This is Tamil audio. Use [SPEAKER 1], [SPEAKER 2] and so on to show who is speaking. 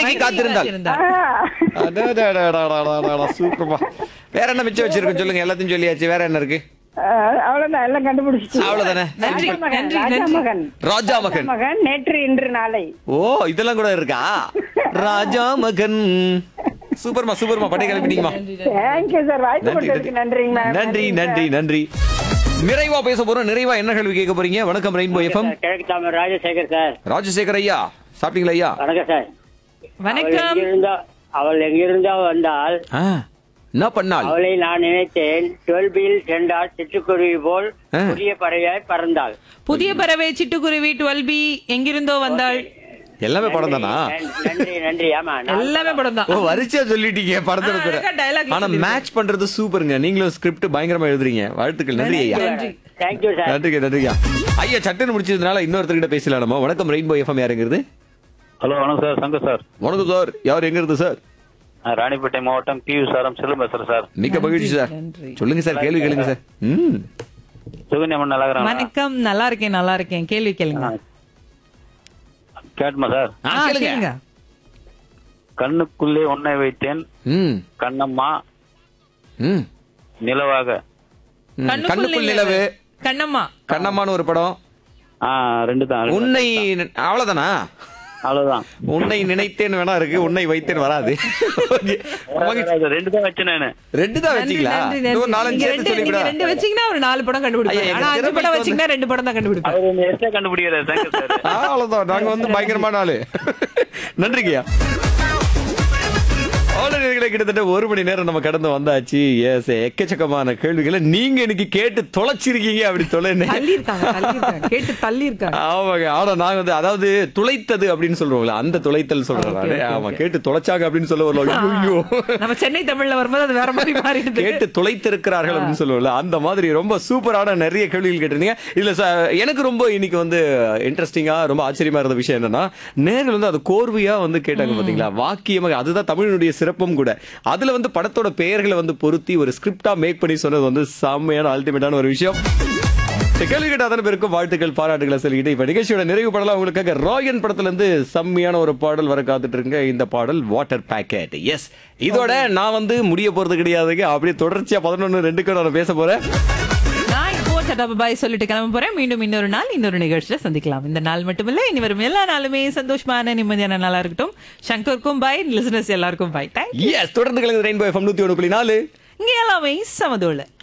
[SPEAKER 1] மழைக்கு காத்திருந்தால் அடடடடடடடடா, சூப்பர்ப்பா வேற என்ன மிச்சம் வச்சிருக்கோம் சொல்லுங்க எல்லாத்தையும் சொல்லியாச்சு வேற என்ன இருக்கு
[SPEAKER 2] அஹ், அவ்வளவுதான் எல்லாம் கண்டுபிடிச்சு
[SPEAKER 1] அவ்வளவுதானே
[SPEAKER 3] நன்றி
[SPEAKER 2] ராஜா மகன்
[SPEAKER 3] நன்றி
[SPEAKER 2] ராஜா
[SPEAKER 3] நன்றி
[SPEAKER 2] மகன்
[SPEAKER 1] ராஜா மகன்
[SPEAKER 2] மகன் நேற்று இன்று நாளை
[SPEAKER 1] ஓ இதெல்லாம் கூட இருக்கா ராஜா மகன் சூப்பர்மா சூப்பர்மா பட்டை கிளம்பிட்டீங்கம்மா
[SPEAKER 2] தேங்க்யூ சார் வாய்ப்பு
[SPEAKER 1] நன்றி
[SPEAKER 2] கொடுத்ததுக்கு நன்றிங்க மேம்
[SPEAKER 1] நன்றி நன்றி நன்றி நிறைவா பேச போறோம் நிறைவா என்ன கேள்வி கேட்க போறீங்க வணக்கம் ரெயின்போ எஃப்எம்
[SPEAKER 4] கிழக்கு தாமர் ராஜசேகர் சார்
[SPEAKER 1] ராஜசேகர் ஐயா சாப்பிட்டீங்களா ஐயா
[SPEAKER 4] வணக்கம் சார் அவள்
[SPEAKER 3] வணக்கம்
[SPEAKER 4] எங்கிருந்தோ அவள் எங்கிருந்தோ வந்தால்
[SPEAKER 1] ஆ, என்ன பண்ணால்
[SPEAKER 4] அவளை நான் நினைத்தேன் டுவெல் பியில் சென்றால் சிட்டுக்குருவி போல்
[SPEAKER 1] ஆ.
[SPEAKER 4] புதிய பறவையாய் பறந்தாள்
[SPEAKER 3] புதிய பறவை சிட்டுக்குருவி டுவெல் பி எங்கிருந்தோ வந்தாள்
[SPEAKER 1] எல்லாமே படம் தானா
[SPEAKER 4] நன்றி, நன்றி நன்றி ஆமா நான்
[SPEAKER 3] எல்லாமே படம் தான்
[SPEAKER 1] ஓ வரிசையா சொல்லிட்டீங்க படத்தோட
[SPEAKER 3] ஆ,
[SPEAKER 1] பேரை.
[SPEAKER 3] அழகா dialogue
[SPEAKER 1] ஆனா
[SPEAKER 3] சொல்லிருக்கீங்க.
[SPEAKER 1] மேட்ச் பண்றது சூப்பருங்க நீங்களும் ஸ்கிரிப்ட் பயங்கரமா எழுதுறீங்க வாழ்த்துக்கள் நன்றி ஐயா
[SPEAKER 3] நன்றி
[SPEAKER 4] தேங்க்யூ சார்
[SPEAKER 1] நன்றிங்க நன்றியா ஐயா சட்டுன்னு முடிச்சதுனால இன்னொருத்தர்கிட்ட பேசலாம் நம்ம வணக்கம் ரெயின்போ எஃப்எம் யாருங்கிறது
[SPEAKER 5] ஹலோ வணக்கம் சார் சங்கர் சார்
[SPEAKER 1] வணக்கம் சார் யார் எங்க இருந்து சார்
[SPEAKER 5] நான் ராணிப்பேட்டை மாவட்டம் பி சாரம் செல்லும் பேசுறேன் சார்
[SPEAKER 1] மிக்க மகிழ்ச்சி சார்
[SPEAKER 3] நன்றி.
[SPEAKER 1] சொல்லுங்க சார் கேள்வி கேளுங்க சார் ம்
[SPEAKER 5] சுகன்யம்மன் நல்லா இருக்கிறாங்க
[SPEAKER 3] வணக்கம் நல்லா இருக்கேன் நல்லா இருக்கேன் கேள்வி கேளுங்க
[SPEAKER 5] கேட்டுமா சார்
[SPEAKER 1] ஆ,
[SPEAKER 3] ஆ,
[SPEAKER 1] கேளுங்க
[SPEAKER 3] கேளுங்க
[SPEAKER 5] கண்ணுக்குள்ளே உன்னை வைத்தேன்
[SPEAKER 1] ம்
[SPEAKER 5] கண்ணம்மா
[SPEAKER 1] ம்
[SPEAKER 5] நிலவாக
[SPEAKER 1] ம். கண்ணுக்குள் நிலவு
[SPEAKER 3] கண்ணம்மா
[SPEAKER 1] கண்ணம்மான்னு ஒரு படம்
[SPEAKER 5] ஆ ரெண்டு தான் ரெண்டு
[SPEAKER 1] உன்னை அவ்வளவுதானா
[SPEAKER 5] தான். அவ்வளவுதான்
[SPEAKER 1] உன்னை நினைத்தேன் வேணா இருக்கு உன்னை வைத்தேன் வராது Okay. மகிழ்ச்சி.
[SPEAKER 5] அது ரெண்டு தான் வச்சேன் நானு
[SPEAKER 1] ரெண்டு தான்
[SPEAKER 3] நன்றி,
[SPEAKER 1] வச்சீங்களா
[SPEAKER 3] நன்றி,
[SPEAKER 1] இன்னும்
[SPEAKER 3] நன்றி.
[SPEAKER 1] நாலஞ்சு
[SPEAKER 3] நீங்க
[SPEAKER 1] சேர்த்து
[SPEAKER 3] ரெண்டு- நீங்க
[SPEAKER 1] சொல்லிவிடா
[SPEAKER 3] ரெண்டு வச்சீங்கன்னா ஒரு நாலு படம்
[SPEAKER 1] ஐயா,
[SPEAKER 3] கண்டுபிடிப்பாங்க
[SPEAKER 1] எங்க
[SPEAKER 3] ஆனா அஞ்சு
[SPEAKER 1] திறமைக்கு
[SPEAKER 3] படம்
[SPEAKER 1] வந்து-
[SPEAKER 3] வச்சீங்கன்னா ரெண்டு படம் தான் கண்டுபிடிப்பாங்க
[SPEAKER 5] அவர் ஒன்று எக்ஸ்ட்ரா கண்டுபிடிக்கிறார் சங்கர் சார்
[SPEAKER 1] ஆ, அவ்வளவுதான் நாங்க வந்து பயங்கரமான ஆளு நன்றிங்கய்யா ஆளுநர்களை கிட்டத்தட்ட ஒரு மணி நேரம் நம்ம கடந்து வந்தாச்சு எஸ் எக்கச்சக்கமான கேள்விகளை நீங்க இன்னைக்கு கேட்டு தொலைச்சிருக்கீங்க அப்படி தொலைன்னு
[SPEAKER 3] தள்ளி இருக்காங்க தள்ளி இருக்காங்க கேட்டு தள்ளி இருக்காங்க
[SPEAKER 1] ஆமாங்க ஆனா நாங்க வந்து அதாவது துளைத்தது அப்படின்னு சொல்றோம்ல அந்த துளைத்தல் சொல்றேன்
[SPEAKER 3] Okay,
[SPEAKER 1] நானு.
[SPEAKER 3] okay,
[SPEAKER 1] ஆமா
[SPEAKER 3] okay.
[SPEAKER 1] கேட்டு தொலைச்சாங்க அப்படின்னு சொல்ல வரல ஐயோ
[SPEAKER 3] நம்ம சென்னை தமிழ்ல வரும்போது அது வேற மாதிரி மாறிடுது
[SPEAKER 1] கேட்டு துளைத்திருக்கிறார்கள் அப்படின்னு சொல்லுவோம்ல அந்த மாதிரி ரொம்ப சூப்பரான நிறைய கேள்விகள் கேட்டிருந்தீங்க இதுல ச- எனக்கு ரொம்ப இன்னைக்கு வந்து இன்ட்ரெஸ்டிங்கா ரொம்ப ஆச்சரியமா இருந்த விஷயம் என்னன்னா நேரில் வந்து அது கோர்வையா வந்து கேட்டாங்க பாத்தீங்களா வாக்கியமாக அதுதான் தமிழினுடைய சிறப்பும் கூட அதுல வந்து படத்தோட பெயர்களை வந்து பொருத்தி ஒரு ஸ்கிரிப்டா மேக் பண்ணி சொன்னது வந்து செம்மையான அல்டிமேட்டான ஒரு விஷயம் இந்த கேள்வி கேட்ட அத்தனை பேருக்கும் வாழ்த்துக்கள் பாராட்டுகளை சொல்லிக்கிட்டு இப்ப நிகழ்ச்சியோட நிறைவு பாடலாம் உங்களுக்காக ராயன் படத்துல இருந்து செம்மையான ஒரு பாடல் வர காத்துட்டு இருங்க இந்த பாடல் வாட்டர் பேக்கெட் எஸ் இதோட நான் வந்து முடிய போறது கிடையாதுங்க அப்படியே தொடர்ச்சியா பதினொன்னு ரெண்டுக்கு நான் பேச போறேன்
[SPEAKER 3] நான் இப்போ சட்டா பாய் சொல்லிட்டு கிளம்ப போறேன் மீண்டும் இன்னொரு நாள் இன்னொரு நிகழ்ச்சியில சந்திக்கலாம் இந்த நாள் மட்டுமில்ல இனி வரும் எல்லா நாளுமே சந்தோஷமான நிம்மதியான நாளா இருக்கட்டும் சங்கருக்கும் பாய் லிசனர்ஸ் எல்லாருக்கும் பாய் தேங்க்
[SPEAKER 1] எஸ் தொடர்ந்து கலந்து ரெயின்போ எஃப்எம் நூத்தி ஒன்று புள்ளி நாலு
[SPEAKER 3] இங்க எல்லாமே சமதோல